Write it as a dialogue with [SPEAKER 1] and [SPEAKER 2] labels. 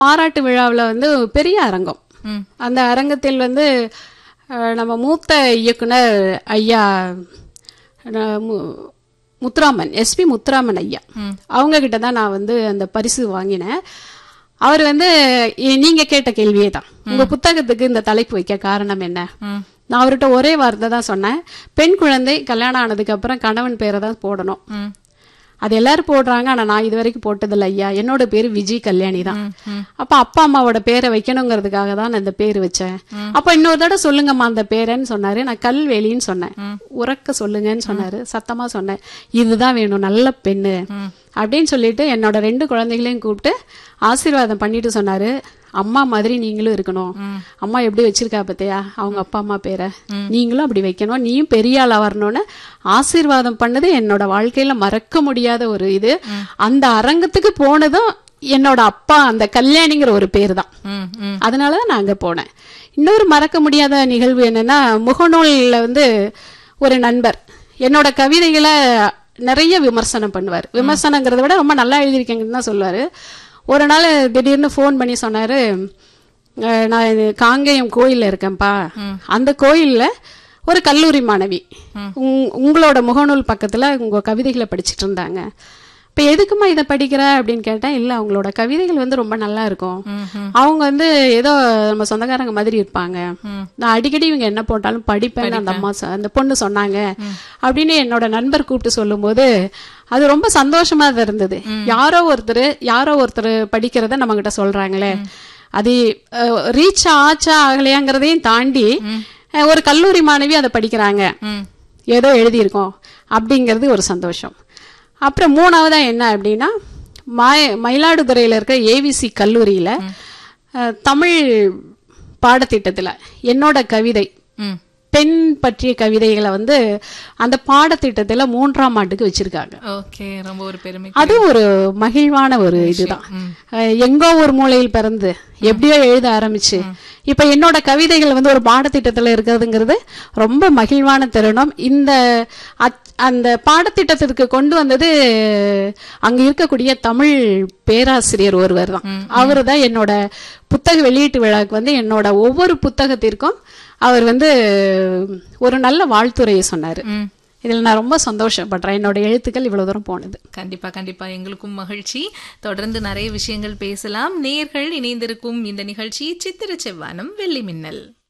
[SPEAKER 1] பாராட்டு விழாவில் வந்து பெரிய அரங்கம்
[SPEAKER 2] ம்.
[SPEAKER 1] அந்த அரங்கத்தில் வந்து அஹ், நம்ம மூத்த இயக்குனர் ஐயா அஹ், மு- முத்துராமன் எஸ்பி முத்துராமன் ஐயா அவங்க கிட்ட தான் நான் வந்து அந்த பரிசு வாங்கினேன் அவர் வந்து இ- நீங்க கேட்ட கேள்வியே தான் உங்க புத்தகத்துக்கு இந்த தலைப்பு வைக்க காரணம் என்ன
[SPEAKER 2] ம்.
[SPEAKER 1] நான் அவர்கிட்ட ஒரே வார்த்தை தான் சொன்னேன் பெண் குழந்தை கல்யாணம் ஆனதுக்கு அப்புறம் கணவன் பேரை தான் போடணும்
[SPEAKER 2] ம்.
[SPEAKER 1] அது எல்லாரும் போடுறாங்க ஆனா நான் இது வரைக்கும் போட்டதில்ல ஐயா என்னோட பேரு விஜய் கல்யாணி தான் அப்ப அப்பா அம்மாவோட பேரை வைக்கணுங்கிறதுக்காக தான் நான் இந்த பேர் வச்சேன் அப்ப இன்னொரு தடவை சொல்லுங்கம்மா அந்த பேரன்னு சொன்னாரு நான் கல்வேலின்னு சொன்னேன் உறக்க சொல்லுங்கன்னு சொன்னாரு சத்தமா சொன்னேன் இதுதான் வேணும் நல்ல பெண்ணு அப்படின்னு சொல்லிட்டு என்னோட ரெண்டு குழந்தைகளையும் கூப்பிட்டு ஆசீர்வாதம் பண்ணிட்டு சொன்னாரு அம்மா மாதிரி நீங்களும் இருக்கணும் அம்மா எப்படி வச்சிருக்கா பத்தியா அவங்க அப்பா அம்மா பேரை நீங்களும் அப்படி வைக்கணும் நீயும் பெரிய ஆளா வரணும்னு ஆசீர்வாதம் பண்ணது என்னோட வாழ்க்கையில மறக்க முடியாத ஒரு இது அந்த அரங்கத்துக்கு போனதும் என்னோட அப்பா அந்த கல்யாணிங்கிற ஒரு பேர் தான்
[SPEAKER 2] ம். ம்.
[SPEAKER 1] அதனால தான் நான் அங்க போனேன் இன்னொரு மறக்க முடியாத நிகழ்வு என்னன்னா முகநூல்ல வந்து ஒரு நண்பர் என்னோட கவிதைகளை நிறைய விமர்சனம் பண்ணுவார் விமர்சனங்கிறத விட ரொம்ப நல்லா எழுதியிருக்கேங்கன்னு தான் சொல்லுவாரு ஒரு நாள் திடீர்னு ஃபோன் பண்ணி சொன்னாரு அஹ், நான் இது காங்கேயம் கோயில்ல இருக்கேன்ப்பா அந்த கோயில்ல ஒரு கல்லூரி மாணவி உங்- உங்களோட முகநூல் பக்கத்துல உங்க கவிதைகளை படிச்சிட்டு இருந்தாங்க இப்ப எதுக்குமா இதை படிக்கிற அப்படின்னு கேட்டேன் இல்ல அவங்களோட கவிதைகள் வந்து ரொம்ப நல்லா இருக்கும் அவங்க வந்து ஏதோ நம்ம சொந்தக்காரங்க மாதிரி இருப்பாங்க நான் அடிக்கடி இவங்க என்ன போட்டாலும் படிப்பேன்னு அந்த அம்மா சொ- அந்த பொண்ணு சொன்னாங்க அப்படின்னு என்னோட நண்பர் கூப்பிட்டு சொல்லும்போது அது ரொம்ப சந்தோஷமா தான் இருந்தது யாரோ ஒருத்தர் யாரோ ஒருத்தர் படிக்கிறத நம்ம கிட்ட சொல்றாங்களே அது ரீச் ஆச்சா ஆகலையாங்கிறதையும் தாண்டி அஹ், ஒரு கல்லூரி மாணவி அதை படிக்கிறாங்க
[SPEAKER 2] ம்.
[SPEAKER 1] ஏதோ எழுதியிருக்கோம் அப்படிங்கிறது ஒரு சந்தோஷம் அப்புறம் மூணாவதா என்ன அப்படின்னா மய மயிலாடுதுறையில இருக்க ஏவிசி கல்லூரியில அஹ், தமிழ் பாடத்திட்டத்துல என்னோட கவிதை
[SPEAKER 2] ம்.
[SPEAKER 1] பெண் பற்றிய கவிதைகளை வந்து அந்த பாடத்திட்டத்துல மூன்றாம் ஆண்டுக்கு வச்சிருக்காங்க
[SPEAKER 2] ஓகே ரொம்ப ஒரு பெருமை
[SPEAKER 1] அது ஒரு மகிழ்வான ஒரு இதுதான் அஹ் எங்கோ ஒரு மூலையில் பிறந்து எப்படியோ எழுத ஆரம்பிச்சு இப்ப என்னோட கவிதைகள் வந்து ஒரு பாடத்திட்டத்துல இருக்கிறதுங்கிறது ரொம்ப மகிழ்வான தருணம் இந்த அச்- அந்த பாடத்திட்டத்திற்கு கொண்டு வந்தது அங்க இருக்கக்கூடிய தமிழ் பேராசிரியர் ஒருவர் தான் அவரு தான் என்னோட புத்தக வெளியீட்டு விழாவுக்கு வந்து என்னோட ஒவ்வொரு புத்தகத்திற்கும் அவர் வந்து ஒரு நல்ல வாழ்த்துரையை சொன்னாரு
[SPEAKER 2] ம்.
[SPEAKER 1] இதுல நான் ரொம்ப சந்தோஷப்படுறேன் என்னோட எழுத்துக்கள் இவ்வளவு தூரம் போனது
[SPEAKER 2] கண்டிப்பா கண்டிப்பா எங்களுக்கும் மகிழ்ச்சி தொடர்ந்து நிறைய விஷயங்கள் பேசலாம் நேர்கள் இணைந்திருக்கும் இந்த நிகழ்ச்சி சித்திர செவ்வானம் வெள்ளி மின்னல்